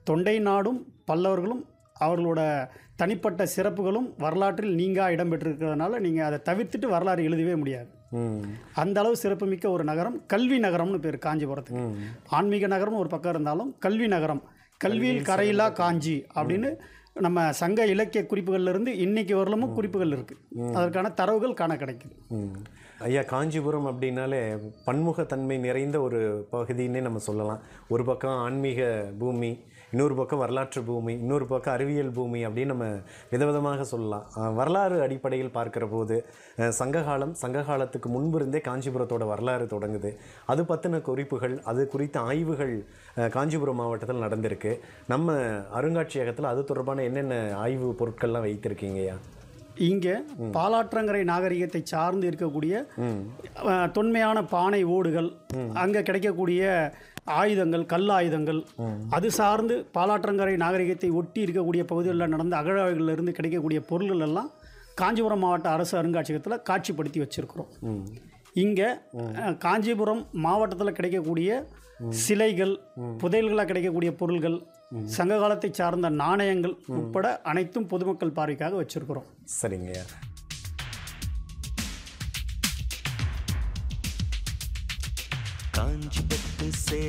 தொண்டை நாடும் பல்லவர்களும் அவர்களோட தனிப்பட்ட சிறப்புகளும் வரலாற்றில் நீங்கா இடம் பெற்றிருக்கிறதுனால நீங்கள் அதை தவிர்த்துட்டு வரலாறு எழுதவே முடியாது ம் அந்த அளவு சிறப்புமிக்க ஒரு நகரம் கல்வி நகரம்னு பேர் காஞ்சிபுரத்துக்கு ம் ஆன்மீக நகரம்னு ஒரு பக்கம் இருந்தாலும் கல்வி நகரம் கல்வியில் கரையிலா காஞ்சி அப்படின்னு நம்ம சங்க இலக்கிய குறிப்புகள்ல இருந்து இன்னைக்கு வரலமும் குறிப்புகள் இருக்கு அதற்கான தரவுகள் காண கிடைக்குது ம். ஐயா காஞ்சிபுரம் அப்படின்னாலே பன்முகத்தன்மை நிறைந்த ஒரு பகுதின்னே நம்ம சொல்லலாம் ஒரு பக்கம் ஆன்மீக பூமி இன்னொரு பக்கம் வரலாற்று பூமி இன்னொரு பக்கம் அறிவியல் பூமி அப்படின்னு நம்ம விதவிதமாக சொல்லலாம் அஹ், வரலாறு அடிப்படையில் பார்க்கிற போது அஹ், சங்ககாலம் சங்ககாலத்துக்கு முன்பு இருந்தே காஞ்சிபுரத்தோட வரலாறு தொடங்குது அது பற்றின குறிப்புகள் அது குறித்த ஆய்வுகள் அஹ், காஞ்சிபுரம் மாவட்டத்தில் நடந்திருக்கு நம்ம அருங்காட்சியகத்தில் அது தொடர்பான என்னென்ன ஆய்வு பொருட்கள்லாம் வைத்திருக்கீங்கய்யா இங்கே பாலாற்றங்கரை நாகரிகத்தை சார்ந்து இருக்கக்கூடிய அஹ், தொன்மையான பானை ஓடுகள் அங்கே கிடைக்கக்கூடிய ஆயுதங்கள் கல் ஆயுதங்கள் அது சார்ந்து பாலாற்றங்கரை நாகரிகத்தை ஒட்டி இருக்கக்கூடிய பகுதிகளில் நடந்த அகழாய்வுகளில் இருந்து கிடைக்கக்கூடிய பொருள்கள் எல்லாம் காஞ்சிபுரம் மாவட்ட அரசு அருங்காட்சியகத்தில் காட்சிப்படுத்தி வச்சுருக்கிறோம் ம் இங்கே காஞ்சிபுரம் மாவட்டத்தில் கிடைக்கக்கூடிய சிலைகள் புதையல்களாக கிடைக்கக்கூடிய பொருள்கள் சங்க காலத்தை சார்ந்த நாணயங்கள் உட்பட அனைத்தும் பொதுமக்கள் பார்வைக்காக வச்சிருக்கிறோம் சரிங்கய்யா காஞ்சி பட்டு சே